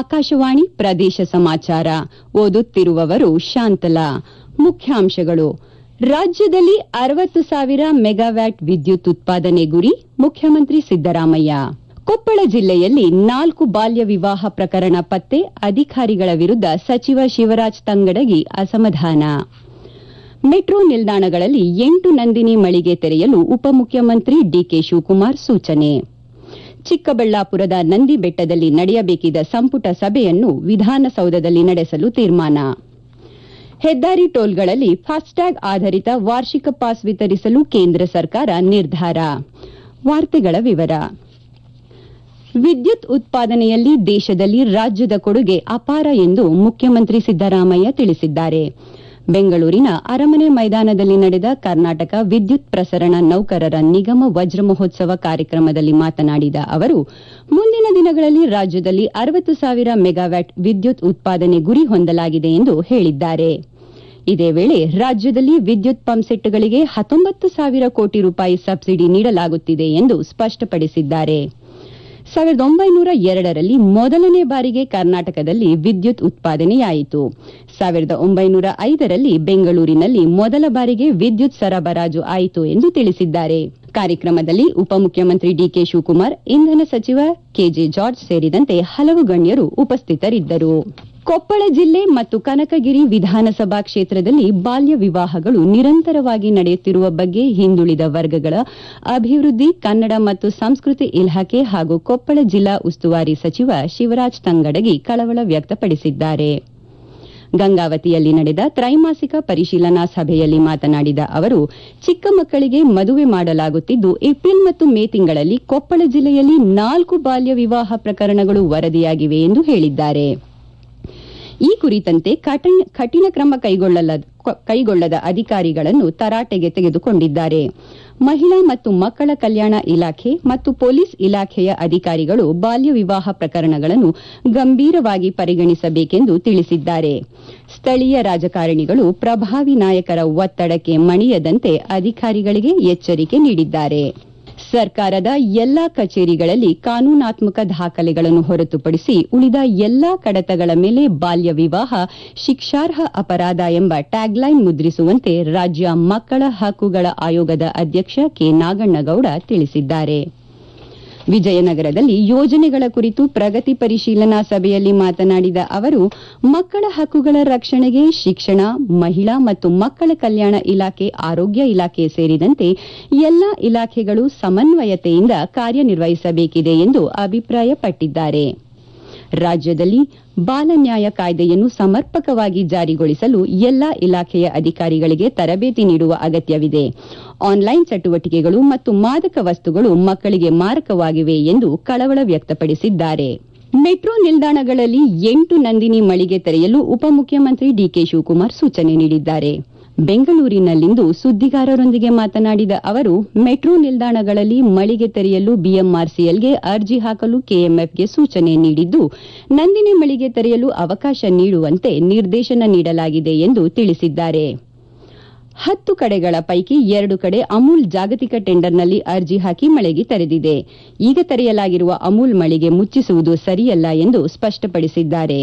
ಆಕಾಶವಾಣಿ ಪ್ರದೇಶ ಸಮಾಚಾರ ಓದುತ್ತಿರುವವರು ಶಾಂತಲಾ ಮುಖ್ಯಾಂಶಗಳು ರಾಜ್ಯದಲ್ಲಿ ಅರವತ್ತು ಸಾವಿರ ಮೆಗಾವ್ಯಾಟ್ ವಿದ್ಯುತ್ ಉತ್ಪಾದನೆ ಗುರಿ ಮುಖ್ಯಮಂತ್ರಿ ಸಿದ್ದರಾಮಯ್ಯ ಕೊಪ್ಪಳ ಜಿಲ್ಲೆಯಲ್ಲಿ ನಾಲ್ಕು ಬಾಲ್ಯ ವಿವಾಹ ಪ್ರಕರಣ ಪತ್ತೆ ಅಧಿಕಾರಿಗಳ ವಿರುದ್ಧ ಸಚಿವ ಶಿವರಾಜ್ ತಂಗಡಗಿ ಅಸಮಾಧಾನ ಮೆಟ್ರೋ ನಿಲ್ದಾಣಗಳಲ್ಲಿ ಎಂಟು ನಂದಿನಿ ಮಳಿಗೆ ತೆರೆಯಲು ಉಪಮುಖ್ಯಮಂತ್ರಿ ಡಿಕೆ ಶಿವಕುಮಾರ್ ಸೂಚನೆ ಚಿಕ್ಕಬಳ್ಳಾಪುರದ ನಂದಿ ಬೆಟ್ಟದಲ್ಲಿ ನಡೆಯಬೇಕಿದ್ದ ಸಂಪುಟ ಸಭೆಯನ್ನು ವಿಧಾನಸೌಧದಲ್ಲಿ ನಡೆಸಲು ತೀರ್ಮಾನ ಹೆದ್ದಾರಿ ಟೋಲ್ಗಳಲ್ಲಿ ಫಾಸ್ಟ್ಯಾಗ್ ಆಧಾರಿತ ವಾರ್ಷಿಕ ಪಾಸ್ ವಿತರಿಸಲು ಕೇಂದ್ರ ಸರ್ಕಾರ ನಿರ್ಧಾರ ವಾರ್ತೆಗಳ ವಿವರ ವಿದ್ಯುತ್ ಉತ್ಪಾದನೆಯಲ್ಲಿ ದೇಶದಲ್ಲಿ ರಾಜ್ಯದ ಕೊಡುಗೆ ಅಪಾರ ಎಂದು ಮುಖ್ಯಮಂತ್ರಿ ಸಿದ್ದರಾಮಯ್ಯ ತಿಳಿಸಿದ್ದಾರೆ ಬೆಂಗಳೂರಿನ ಅರಮನೆ ಮೈದಾನದಲ್ಲಿ ನಡೆದ ಕರ್ನಾಟಕ ವಿದ್ಯುತ್ ಪ್ರಸರಣ ನೌಕರರ ನಿಗಮ ವಜ್ರ ಮಹೋತ್ಸವ ಕಾರ್ಯಕ್ರಮದಲ್ಲಿ ಮಾತನಾಡಿದ ಅವರು ಮುಂದಿನ ದಿನಗಳಲ್ಲಿ ರಾಜ್ಯದಲ್ಲಿ ಅರವತ್ತು ಸಾವಿರ ಮೆಗಾವ್ಯಾಟ್ ವಿದ್ಯುತ್ ಉತ್ಪಾದನೆ ಗುರಿ ಹೊಂದಲಾಗಿದೆ ಎಂದು ಹೇಳಿದ್ದಾರೆ ಇದೇ ವೇಳೆ ರಾಜ್ಯದಲ್ಲಿ ವಿದ್ಯುತ್ ಪಂಪ್ಸೆಟ್ಗಳಿಗೆ ಹತ್ತೊಂಬತ್ತು ಸಾವಿರ ಕೋಟಿ ರೂಪಾಯಿ ಸಬ್ಸಿಡಿ ನೀಡಲಾಗುತ್ತಿದೆ ಎಂದು ಸ್ಪಷ್ಟಪಡಿಸಿದ್ದಾರೆ ಸಾವಿರದ ಒಂಬೈನೂರ ಎರಡರಲ್ಲಿ ಮೊದಲನೇ ಬಾರಿಗೆ ಕರ್ನಾಟಕದಲ್ಲಿ ವಿದ್ಯುತ್ ಉತ್ಪಾದನೆಯಾಯಿತು ಸಾವಿರದ ಒಂಬೈನೂರ ಐದರಲ್ಲಿ ಬೆಂಗಳೂರಿನಲ್ಲಿ ಮೊದಲ ಬಾರಿಗೆ ವಿದ್ಯುತ್ ಸರಬರಾಜು ಆಯಿತು ಎಂದು ತಿಳಿಸಿದ್ದಾರೆ ಕಾರ್ಯಕ್ರಮದಲ್ಲಿ ಉಪಮುಖ್ಯಮಂತ್ರಿ ಡಿಕೆ ಶಿವಕುಮಾರ್ ಇಂಧನ ಸಚಿವ ಕೆಜೆ ಜಾರ್ಜ್ ಸೇರಿದಂತೆ ಹಲವು ಗಣ್ಯರು ಉಪಸ್ಥಿತರಿದ್ದರು ಕೊಪ್ಪಳ ಜಿಲ್ಲೆ ಮತ್ತು ಕನಕಗಿರಿ ವಿಧಾನಸಭಾ ಕ್ಷೇತ್ರದಲ್ಲಿ ಬಾಲ್ಯ ವಿವಾಹಗಳು ನಿರಂತರವಾಗಿ ನಡೆಯುತ್ತಿರುವ ಬಗ್ಗೆ ಹಿಂದುಳಿದ ವರ್ಗಗಳ ಅಭಿವೃದ್ಧಿ ಕನ್ನಡ ಮತ್ತು ಸಂಸ್ಕೃತಿ ಇಲಾಖೆ ಹಾಗೂ ಕೊಪ್ಪಳ ಜಿಲ್ಲಾ ಉಸ್ತುವಾರಿ ಸಚಿವ ಶಿವರಾಜ್ ತಂಗಡಗಿ ಕಳವಳ ವ್ಯಕ್ತಪಡಿಸಿದ್ದಾರೆ ಗಂಗಾವತಿಯಲ್ಲಿ ನಡೆದ ತ್ರೈಮಾಸಿಕ ಪರಿಶೀಲನಾ ಸಭೆಯಲ್ಲಿ ಮಾತನಾಡಿದ ಅವರು ಚಿಕ್ಕ ಮಕ್ಕಳಿಗೆ ಮದುವೆ ಮಾಡಲಾಗುತ್ತಿದ್ದು ಏಪ್ರಿಲ್ ಮತ್ತು ಮೇ ತಿಂಗಳಲ್ಲಿ ಕೊಪ್ಪಳ ಜಿಲ್ಲೆಯಲ್ಲಿ ನಾಲ್ಕು ಬಾಲ್ಯ ವಿವಾಹ ಪ್ರಕರಣಗಳು ವರದಿಯಾಗಿವೆ ಎಂದು ಹೇಳಿದ್ದಾರೆ ಈ ಕುರಿತಂತೆ ಕಠಿಣ ಕ್ರಮ ಕೈಗೊಳ್ಳದ ಅಧಿಕಾರಿಗಳನ್ನು ತರಾಟೆಗೆ ತೆಗೆದುಕೊಂಡಿದ್ದಾರೆ ಮಹಿಳಾ ಮತ್ತು ಮಕ್ಕಳ ಕಲ್ಯಾಣ ಇಲಾಖೆ ಮತ್ತು ಪೊಲೀಸ್ ಇಲಾಖೆಯ ಅಧಿಕಾರಿಗಳು ಬಾಲ್ಯ ವಿವಾಹ ಪ್ರಕರಣಗಳನ್ನು ಗಂಭೀರವಾಗಿ ಪರಿಗಣಿಸಬೇಕೆಂದು ತಿಳಿಸಿದ್ದಾರೆ ಸ್ಥಳೀಯ ರಾಜಕಾರಣಿಗಳು ಪ್ರಭಾವಿ ನಾಯಕರ ಒತ್ತಡಕ್ಕೆ ಮಣಿಯದಂತೆ ಅಧಿಕಾರಿಗಳಿಗೆ ಎಚ್ಚರಿಕೆ ನೀಡಿದ್ದಾರೆ ಸರ್ಕಾರದ ಎಲ್ಲಾ ಕಚೇರಿಗಳಲ್ಲಿ ಕಾನೂನಾತ್ಮಕ ದಾಖಲೆಗಳನ್ನು ಹೊರತುಪಡಿಸಿ ಉಳಿದ ಎಲ್ಲಾ ಕಡತಗಳ ಮೇಲೆ ಬಾಲ್ಯ ವಿವಾಹ ಶಿಕ್ಷಾರ್ಹ ಅಪರಾಧ ಎಂಬ ಟ್ಯಾಗ್ಲೈನ್ ಮುದ್ರಿಸುವಂತೆ ರಾಜ್ಯ ಮಕ್ಕಳ ಹಕ್ಕುಗಳ ಆಯೋಗದ ಅಧ್ಯಕ್ಷ ಕೆ ನಾಗಣ್ಣಗೌಡ ತಿಳಿಸಿದ್ದಾರೆ ವಿಜಯನಗರದಲ್ಲಿ ಯೋಜನೆಗಳ ಕುರಿತು ಪ್ರಗತಿ ಪರಿಶೀಲನಾ ಸಭೆಯಲ್ಲಿ ಮಾತನಾಡಿದ ಅವರು ಮಕ್ಕಳ ಹಕ್ಕುಗಳ ರಕ್ಷಣೆಗೆ ಶಿಕ್ಷಣ ಮಹಿಳಾ ಮತ್ತು ಮಕ್ಕಳ ಕಲ್ಯಾಣ ಇಲಾಖೆ ಆರೋಗ್ಯ ಇಲಾಖೆ ಸೇರಿದಂತೆ ಎಲ್ಲಾ ಇಲಾಖೆಗಳು ಸಮನ್ವಯತೆಯಿಂದ ಕಾರ್ಯನಿರ್ವಹಿಸಬೇಕಿದೆ ಎಂದು ಅಭಿಪ್ರಾಯಪಟ್ಟಿದ್ದಾರೆ ರಾಜ್ಯದಲ್ಲಿ ಬಾಲ ನ್ಯಾಯ ಕಾಯ್ದೆಯನ್ನು ಸಮರ್ಪಕವಾಗಿ ಜಾರಿಗೊಳಿಸಲು ಎಲ್ಲಾ ಇಲಾಖೆಯ ಅಧಿಕಾರಿಗಳಿಗೆ ತರಬೇತಿ ನೀಡುವ ಅಗತ್ಯವಿದೆ ಆನ್ಲೈನ್ ಚಟುವಟಿಕೆಗಳು ಮತ್ತು ಮಾದಕ ವಸ್ತುಗಳು ಮಕ್ಕಳಿಗೆ ಮಾರಕವಾಗಿವೆ ಎಂದು ಕಳವಳ ವ್ಯಕ್ತಪಡಿಸಿದ್ದಾರೆ ಮೆಟ್ರೋ ನಿಲ್ದಾಣಗಳಲ್ಲಿ ಎಂಟು ನಂದಿನಿ ಮಳಿಗೆ ತೆರೆಯಲು ಉಪಮುಖ್ಯಮಂತ್ರಿ ಡಿಕೆ ಶಿವಕುಮಾರ್ ಸೂಚನೆ ನೀಡಿದ್ದಾರೆ ಬೆಂಗಳೂರಿನಲ್ಲಿಂದು ಸುದ್ದಿಗಾರರೊಂದಿಗೆ ಮಾತನಾಡಿದ ಅವರು ಮೆಟ್ರೋ ನಿಲ್ದಾಣಗಳಲ್ಲಿ ಮಳಿಗೆ ತೆರೆಯಲು ಬಿಎಂಆರ್ಸಿಎಲ್ಗೆ ಅರ್ಜಿ ಹಾಕಲು ಕೆಎಂಎಫ್ಗೆ ಸೂಚನೆ ನೀಡಿದ್ದು ನಂದಿನಿ ಮಳಿಗೆ ತೆರೆಯಲು ಅವಕಾಶ ನೀಡುವಂತೆ ನಿರ್ದೇಶನ ನೀಡಲಾಗಿದೆ ಎಂದು ತಿಳಿಸಿದ್ದಾರೆ ಹತ್ತು ಕಡೆಗಳ ಪೈಕಿ ಎರಡು ಕಡೆ ಅಮೂಲ್ ಜಾಗತಿಕ ಟೆಂಡರ್ನಲ್ಲಿ ಅರ್ಜಿ ಹಾಕಿ ಮಳಿಗೆ ತೆರೆದಿದೆ ಈಗ ತೆರೆಯಲಾಗಿರುವ ಅಮೂಲ್ ಮಳಿಗೆ ಮುಚ್ಚಿಸುವುದು ಸರಿಯಲ್ಲ ಎಂದು ಸ್ಪಷ್ಟಪಡಿಸಿದ್ದಾರೆ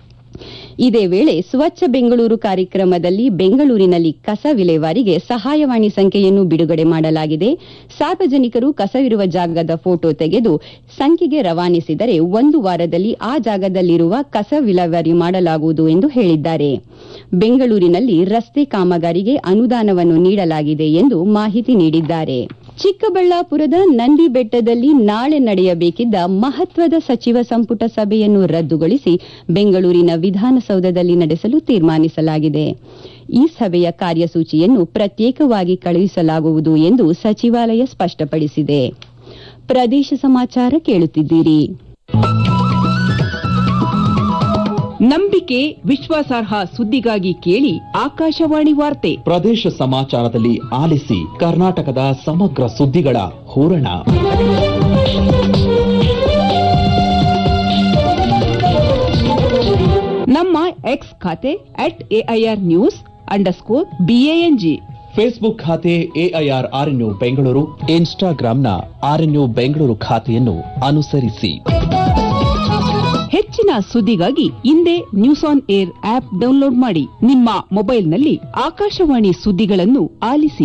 ಇದೇ ವೇಳೆ ಸ್ವಚ್ಛ ಬೆಂಗಳೂರು ಕಾರ್ಯಕ್ರಮದಲ್ಲಿ ಬೆಂಗಳೂರಿನಲ್ಲಿ ಕಸ ವಿಲೇವಾರಿಗೆ ಸಹಾಯವಾಣಿ ಸಂಖ್ಯೆಯನ್ನು ಬಿಡುಗಡೆ ಮಾಡಲಾಗಿದೆ ಸಾರ್ವಜನಿಕರು ಕಸವಿರುವ ಜಾಗದ ಫೋಟೋ ತೆಗೆದು ಸಂಖ್ಯೆಗೆ ರವಾನಿಸಿದರೆ ಒಂದು ವಾರದಲ್ಲಿ ಆ ಜಾಗದಲ್ಲಿರುವ ಕಸ ವಿಲೇವಾರಿ ಮಾಡಲಾಗುವುದು ಎಂದು ಹೇಳಿದ್ದಾರೆ ಬೆಂಗಳೂರಿನಲ್ಲಿ ರಸ್ತೆ ಕಾಮಗಾರಿಗೆ ಅನುದಾನವನ್ನು ನೀಡಲಾಗಿದೆ ಎಂದು ಮಾಹಿತಿ ನೀಡಿದ್ದಾರೆ ಚಿಕ್ಕಬಳ್ಳಾಪುರದ ನಂದಿ ಬೆಟ್ಟದಲ್ಲಿ ನಾಳೆ ನಡೆಯಬೇಕಿದ್ದ ಮಹತ್ವದ ಸಚಿವ ಸಂಪುಟ ಸಭೆಯನ್ನು ರದ್ದುಗೊಳಿಸಿ ಬೆಂಗಳೂರಿನ ವಿಧಾನಸೌಧದಲ್ಲಿ ನಡೆಸಲು ತೀರ್ಮಾನಿಸಲಾಗಿದೆ ಈ ಸಭೆಯ ಕಾರ್ಯಸೂಚಿಯನ್ನು ಪ್ರತ್ಯೇಕವಾಗಿ ಕಳುಹಿಸಲಾಗುವುದು ಎಂದು ಸಚಿವಾಲಯ ಸ್ಪಷ್ಟಪಡಿಸಿದೆ ಪ್ರದೇಶ ಸಮಾಚಾರ ಕೇಳುತ್ತಿದ್ದೀರಿ ನಂಬಿಕೆ ವಿಶ್ವಾಸಾರ್ಹ ಸುದ್ದಿಗಾಗಿ ಕೇಳಿ ಆಕಾಶವಾಣಿ ವಾರ್ತೆ ಪ್ರದೇಶ ಸಮಾಚಾರದಲ್ಲಿ ಆಲಿಸಿ ಕರ್ನಾಟಕದ ಸಮಗ್ರ ಸುದ್ದಿಗಳ ಹೂರಣ ನಮ್ಮ ಎಕ್ಸ್ ಖಾತೆ at AIR news underscore BANG Facebook ಖಾತೆ ಎಐಆರ್ ಆರ್ಎನ್ಯು ಬೆಂಗಳೂರು ಇನ್ಸ್ಟಾಗ್ರಾಂನ ಆರ್ಎನ್ಯು ಬೆಂಗಳೂರು ಖಾತೆಯನ್ನು ಅನುಸರಿಸಿ ಹೆಚ್ಚಿನ ಸುದ್ದಿಗಾಗಿ ಹಿಂದೆ news on air app download ಮಾಡಿ ನಿಮ್ಮ ಮೊಬೈಲ್ನಲ್ಲಿ ಆಕಾಶವಾಣಿ ಸುದ್ದಿಗಳನ್ನು ಆಲಿಸಿ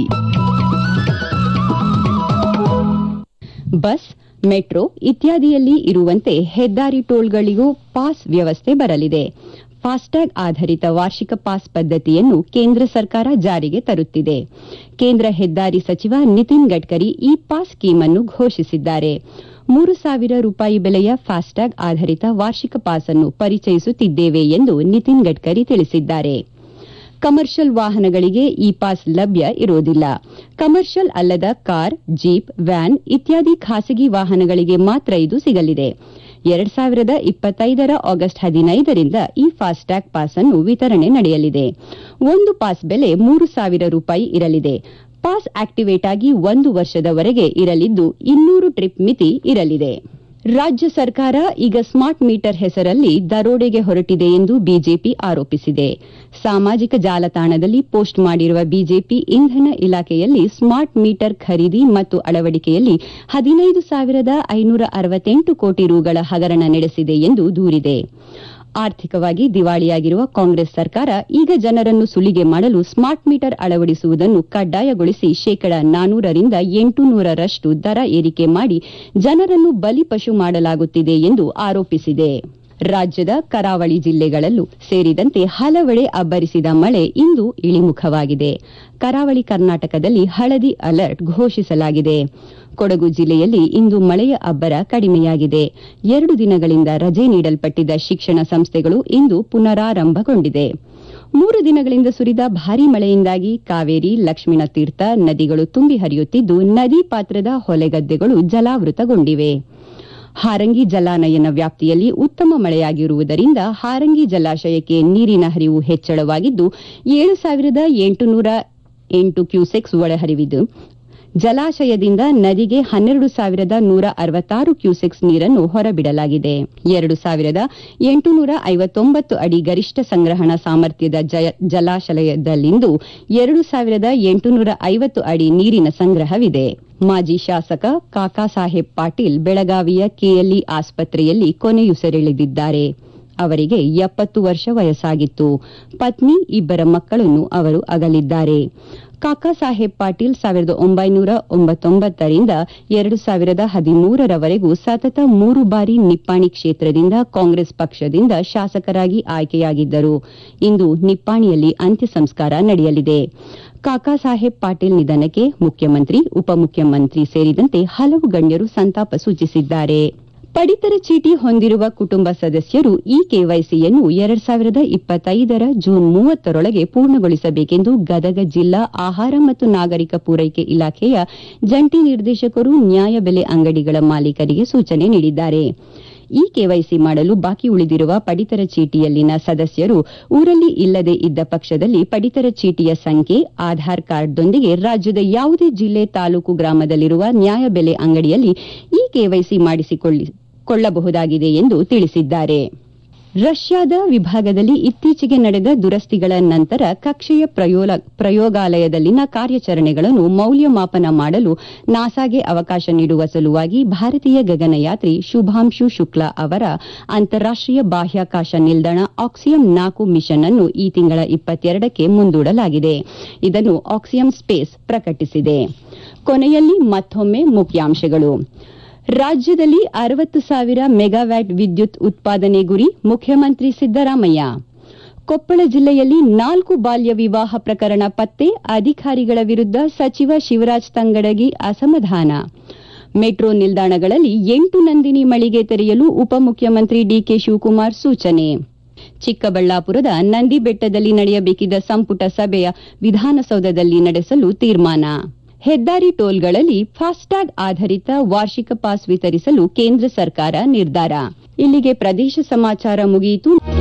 ಬಸ್ ಮೆಟ್ರೋ ಇತ್ಯಾದಿಯಲ್ಲಿ ಇರುವಂತೆ ಹೆದ್ದಾರಿ ಟೋಲ್ಗಳಿಗೂ ಪಾಸ್ ವ್ಯವಸ್ಥೆ ಬರಲಿದೆ ಫಾಸ್ಟ್ಯಾಗ್ ಆಧಾರಿತ ವಾರ್ಷಿಕ ಪಾಸ್ ಪದ್ದತಿಯನ್ನು ಕೇಂದ್ರ ಸರ್ಕಾರ ಜಾರಿಗೆ ತರುತ್ತಿದೆ ಕೇಂದ್ರ ಹೆದ್ದಾರಿ ಸಚಿವ ನಿತಿನ್ ಗಡ್ಕರಿ ಈ ಪಾಸ್ ಸ್ಕೀಮ್ ಅನ್ನು ಘೋಷಿಸಿದ್ದಾರೆ ಮೂರು ಸಾವಿರ ರೂಪಾಯಿ ಬೆಲೆಯ ಫಾಸ್ಟ್ಯಾಗ್ ಆಧಾರಿತ ವಾರ್ಷಿಕ ಪಾಸ್ ಅನ್ನು ಪರಿಚಯಿಸುತ್ತಿದ್ದೇವೆ ಎಂದು ನಿತಿನ್ ಗಡ್ಕರಿ ತಿಳಿಸಿದ್ದಾರೆ ಕಮರ್ಷಿಯಲ್ ವಾಹನಗಳಿಗೆ ಈ ಪಾಸ್ ಲಭ್ಯ ಇರುವುದಿಲ್ಲ ಕಮರ್ಷಿಯಲ್ ಅಲ್ಲದ ಕಾರ್ ಜೀಪ್ ವ್ಯಾನ್ ಇತ್ಯಾದಿ ಖಾಸಗಿ ವಾಹನಗಳಿಗೆ ಮಾತ್ರ ಇದು ಸಿಗಲಿದೆ ಎರಡ್ ಸಾವಿರದ ಇಪ್ಪತ್ತೈದರ ಆಗಸ್ಟ್ ಹದಿನೈದರಿಂದ ಈ ಫಾಸ್ಟ್ಯಾಗ್ ಪಾಸ್ ಅನ್ನು ವಿತರಣೆ ನಡೆಯಲಿದೆ ಒಂದು ಪಾಸ್ ಬೆಲೆ ಮೂರು ಸಾವಿರ ರೂಪಾಯಿ ಇರಲಿದೆ ಪಾಸ್ ಆಕ್ಟಿವೇಟ್ ಆಗಿ ಒಂದು ವರ್ಷದವರೆಗೆ ಇರಲಿದ್ದು ಇನ್ನೂರು ಟ್ರಿಪ್ ಮಿತಿ ಇರಲಿದೆ ರಾಜ್ಯ ಸರ್ಕಾರ ಈಗ ಸ್ಮಾರ್ಟ್ ಮೀಟರ್ ಹೆಸರಲ್ಲಿ ದರೋಡೆಗೆ ಹೊರಟಿದೆ ಎಂದು ಬಿಜೆಪಿ ಆರೋಪಿಸಿದೆ ಸಾಮಾಜಿಕ ಜಾಲತಾಣದಲ್ಲಿ ಪೋಸ್ಟ್ ಮಾಡಿರುವ ಬಿಜೆಪಿ ಇಂಧನ ಇಲಾಖೆಯಲ್ಲಿ ಸ್ಮಾರ್ಟ್ ಮೀಟರ್ ಖರೀದಿ ಮತ್ತು ಅಳವಡಿಕೆಯಲ್ಲಿ ಹದಿನೈದು ಸಾವಿರದ ಐನೂರ ಅರವತ್ತೆಂಟು ಕೋಟಿ ರುಗಳ ಹಗರಣ ನಡೆಸಿದೆ ಎಂದು ದೂರಿದೆ ಆರ್ಥಿಕವಾಗಿ ದಿವಾಳಿಯಾಗಿರುವ ಕಾಂಗ್ರೆಸ್ ಸರ್ಕಾರ ಈಗ ಜನರನ್ನು ಸುಲಿಗೆ ಮಾಡಲು ಸ್ಮಾರ್ಟ್ ಮೀಟರ್ ಅಳವಡಿಸುವುದನ್ನು ಕಡ್ಡಾಯಗೊಳಿಸಿ ಶೇಕಡಾ ನಾನೂರರಿಂದ ಎಂಟು ನೂರರಷ್ಟು ದರ ಏರಿಕೆ ಮಾಡಿ ಜನರನ್ನು ಬಲಿಪಶು ಮಾಡಲಾಗುತ್ತಿದೆ ಎಂದು ಆರೋಪಿಸಿದೆ ರಾಜ್ಯದ ಕರಾವಳಿ ಜಿಲ್ಲೆಗಳಲ್ಲೂ ಸೇರಿದಂತೆ ಹಲವೆಡೆ ಅಬ್ಬರಿಸಿದ ಮಳೆ ಇಂದು ಇಳಿಮುಖವಾಗಿದೆ ಕರಾವಳಿ ಕರ್ನಾಟಕದಲ್ಲಿ ಹಳದಿ ಅಲರ್ಟ್ ಘೋಷಿಸಲಾಗಿದೆ ಕೊಡಗು ಜಿಲ್ಲೆಯಲ್ಲಿ ಇಂದು ಮಳೆಯ ಅಬ್ಬರ ಕಡಿಮೆಯಾಗಿದೆ ಎರಡು ದಿನಗಳಿಂದ ರಜೆ ನೀಡಲ್ಪಟ್ಟಿದ್ದ ಶಿಕ್ಷಣ ಸಂಸ್ಥೆಗಳು ಇಂದು ಪುನರಾರಂಭಗೊಂಡಿದೆ ಮೂರು ದಿನಗಳಿಂದ ಸುರಿದ ಭಾರೀ ಮಳೆಯಿಂದಾಗಿ ಕಾವೇರಿ ಲಕ್ಷ್ಮಣ ತೀರ್ಥ ನದಿಗಳು ತುಂಬಿ ಹರಿಯುತ್ತಿದ್ದು ನದಿ ಪಾತ್ರದ ಹೊಲೆಗದ್ದೆಗಳು ಜಲಾವೃತಗೊಂಡಿವೆ ಹಾರಂಗಿ ಜಲಾನಯನ ವ್ಯಾಪ್ತಿಯಲ್ಲಿ ಉತ್ತಮ ಮಳೆಯಾಗಿರುವುದರಿಂದ ಹಾರಂಗಿ ಜಲಾಶಯಕ್ಕೆ ನೀರಿನ ಹರಿವು ಹೆಚ್ಚಳವಾಗಿದ್ದು ಏಳು ಸಾವಿರದ ಎಂಟುನೂರ ಎಂಟು ಕ್ಯೂಸೆಕ್ಸ್ ಒಳಹರಿವಿದ್ದು ಜಲಾಶಯದಿಂದ ನದಿಗೆ ಹನ್ನೆರಡು ಸಾವಿರದ ನೂರ ಅರವತ್ತಾರು ಕ್ಯೂಸೆಕ್ಸ್ ನೀರನ್ನು ಹೊರಬಿಡಲಾಗಿದೆ ಎರಡು ಸಾವಿರದ ಎಂಟುನೂರ ಐವತ್ತೊಂಬತ್ತು ಅಡಿ ಗರಿಷ್ಠ ಸಂಗ್ರಹಣಾ ಸಾಮರ್ಥ್ಯದ ಜಲಾಶಯದಲ್ಲಿಂದು ಎರಡು ಸಾವಿರದ ಎಂಟುನೂರ ಐವತ್ತು ಅಡಿ ನೀರಿನ ಸಂಗ್ರಹವಿದೆ ಮಾಜಿ ಶಾಸಕ ಕಾಕಾ ಸಾಹೇಬ್ ಪಾಟೀಲ್ ಬೆಳಗಾವಿಯ ಕೆಎಲ್ಇ ಆಸ್ಪತ್ರೆಯಲ್ಲಿ ಕೊನೆಯುಸಿರೆಳೆದಿದ್ದಾರೆ ಅವರಿಗೆ ಎಪ್ಪತ್ತು ವರ್ಷ ವಯಸ್ಸಾಗಿತ್ತು ಪತ್ನಿ ಇಬ್ಬರ ಮಕ್ಕಳನ್ನು ಅವರು ಅಗಲಿದ್ದಾರೆ ಕಾಕಾ ಸಾಹೇಬ್ ಪಾಟೀಲ್ ಸಾವಿರದ ಒಂಬೈನೂರ ಒಂಬತ್ತೊಂಬತ್ತರಿಂದ ಎರಡು ಸಾವಿರದ ಹದಿಮೂರರವರೆಗೂ ಸತತ ಮೂರು ಬಾರಿ ನಿಪ್ಪಾಣಿ ಕ್ಷೇತ್ರದಿಂದ ಕಾಂಗ್ರೆಸ್ ಪಕ್ಷದಿಂದ ಶಾಸಕರಾಗಿ ಆಯ್ಕೆಯಾಗಿದ್ದರು ಇಂದು ನಿಪ್ಪಾಣಿಯಲ್ಲಿ ಅಂತ್ಯ ಸಂಸ್ಕಾರ ನಡೆಯಲಿದೆ ಕಾಕಾ ಸಾಹೇಬ್ ಪಾಟೀಲ್ ನಿಧನಕ್ಕೆ ಮುಖ್ಯಮಂತ್ರಿ ಉಪಮುಖ್ಯಮಂತ್ರಿ ಸೇರಿದಂತೆ ಹಲವು ಗಣ್ಯರು ಸಂತಾಪ ಸೂಚಿಸಿದ್ದಾರೆ ಪಡಿತರ ಚೀಟಿ ಹೊಂದಿರುವ ಕುಟುಂಬ ಸದಸ್ಯರು ಈ ಕೆವೈಸಿಯನ್ನು ಎರಡ್ ಸಾವಿರದ ಇಪ್ಪತ್ತೈದರ ಜೂನ್ ಮೂವತ್ತರೊಳಗೆ ಪೂರ್ಣಗೊಳಿಸಬೇಕೆಂದು ಗದಗ ಜಿಲ್ಲಾ ಆಹಾರ ಮತ್ತು ನಾಗರಿಕ ಪೂರೈಕೆ ಇಲಾಖೆಯ ಜಂಟಿ ನಿರ್ದೇಶಕರು ನ್ಯಾಯಬೆಲೆ ಅಂಗಡಿಗಳ ಮಾಲೀಕರಿಗೆ ಸೂಚನೆ ನೀಡಿದ್ದಾರೆ ಈ ಕೆವೈಸಿ ಮಾಡಲು ಬಾಕಿ ಉಳಿದಿರುವ ಪಡಿತರ ಚೀಟಿಯಲ್ಲಿನ ಸದಸ್ಯರು ಊರಲ್ಲಿ ಇಲ್ಲದೆ ಇದ್ದ ಪಕ್ಷದಲ್ಲಿ ಪಡಿತರ ಚೀಟಿಯ ಸಂಖ್ಯೆ ಆಧಾರ್ ಕಾರ್ಡ್ದೊಂದಿಗೆ ರಾಜ್ಯದ ಯಾವುದೇ ಜಿಲ್ಲೆ ತಾಲೂಕು ಗ್ರಾಮದಲ್ಲಿರುವ ನ್ಯಾಯಬೆಲೆ ಅಂಗಡಿಯಲ್ಲಿ ಈ ಕೆವೈಸಿ ಮಾಡಿಸಿಕೊಳ್ಳಬಹುದಾಗಿದೆ ಎಂದು ತಿಳಿಸಿದ್ದಾರೆ ರಷ್ಯಾದ ವಿಭಾಗದಲ್ಲಿ ಇತ್ತೀಚೆಗೆ ನಡೆದ ದುರಸ್ತಿಗಳ ನಂತರ ಕಕ್ಷೆಯ ಪ್ರಯೋಗಾಲಯದಲ್ಲಿನ ಕಾರ್ಯಾಚರಣೆಗಳನ್ನು ಮೌಲ್ಯಮಾಪನ ಮಾಡಲು ನಾಸಾಗೆ ಅವಕಾಶ ನೀಡುವ ಸಲುವಾಗಿ ಭಾರತೀಯ ಗಗನಯಾತ್ರಿ ಶುಭಾಂಶು ಶುಕ್ಲಾ ಅವರ ಅಂತಾರಾಷ್ಟೀಯ ಬಾಹ್ಯಾಕಾಶ ನಿಲ್ದಾಣ ಆಕ್ಸಿಯಂ ನಾಲ್ಕು ಮಿಷನ್ ಅನ್ನು ಈ ತಿಂಗಳ ಇಪ್ಪತ್ತೆರಡಕ್ಕೆ ಮುಂದೂಡಲಾಗಿದೆ ಇದನ್ನು ಆಕ್ಸಿಯಂ ಸ್ಪೇಸ್ ಪ್ರಕಟಿಸಿದೆ ಕೊನೆಯಲ್ಲಿ ಮತ್ತೊಮ್ಮೆ ಮುಖ್ಯಾಂಶಗಳು ರಾಜ್ಯದಲ್ಲಿ ಅರವತ್ತು ಸಾವಿರ ಮೆಗಾವ್ಯಾಟ್ ವಿದ್ಯುತ್ ಉತ್ಪಾದನೆ ಗುರಿ ಮುಖ್ಯಮಂತ್ರಿ ಸಿದ್ದರಾಮಯ್ಯ ಕೊಪ್ಪಳ ಜಿಲ್ಲೆಯಲ್ಲಿ ನಾಲ್ಕು ಬಾಲ್ಯ ವಿವಾಹ ಪ್ರಕರಣ ಪತ್ತೆ ಅಧಿಕಾರಿಗಳ ವಿರುದ್ಧ ಸಚಿವ ಶಿವರಾಜ್ ತಂಗಡಗಿ ಅಸಮಾಧಾನ ಮೆಟ್ರೋ ನಿಲ್ದಾಣಗಳಲ್ಲಿ ಎಂಟು ನಂದಿನಿ ಮಳಿಗೆ ತೆರೆಯಲು ಉಪಮುಖ್ಯಮಂತ್ರಿ ಡಿಕೆ ಶಿವಕುಮಾರ್ ಸೂಚನೆ ಚಿಕ್ಕಬಳ್ಳಾಪುರದ ನಂದಿಬೆಟ್ಟದಲ್ಲಿ ನಡೆಯಬೇಕಿದ್ದ ಸಂಪುಟ ಸಭೆಯ ವಿಧಾನಸೌಧದಲ್ಲಿ ನಡೆಸಲು ತೀರ್ಮಾನ ಹೆದ್ದಾರಿ ಟೋಲ್ಗಳಲ್ಲಿ ಫಾಸ್ಟ್ಯಾಗ್ ಆಧಾರಿತ ವಾರ್ಷಿಕ ಪಾಸ್ ವಿತರಿಸಲು ಕೇಂದ್ರ ಸರ್ಕಾರ ನಿರ್ಧಾರ ಇಲ್ಲಿಗೆ ಪ್ರದೇಶ ಸಮಾಚಾರ ಮುಗಿಯಿತು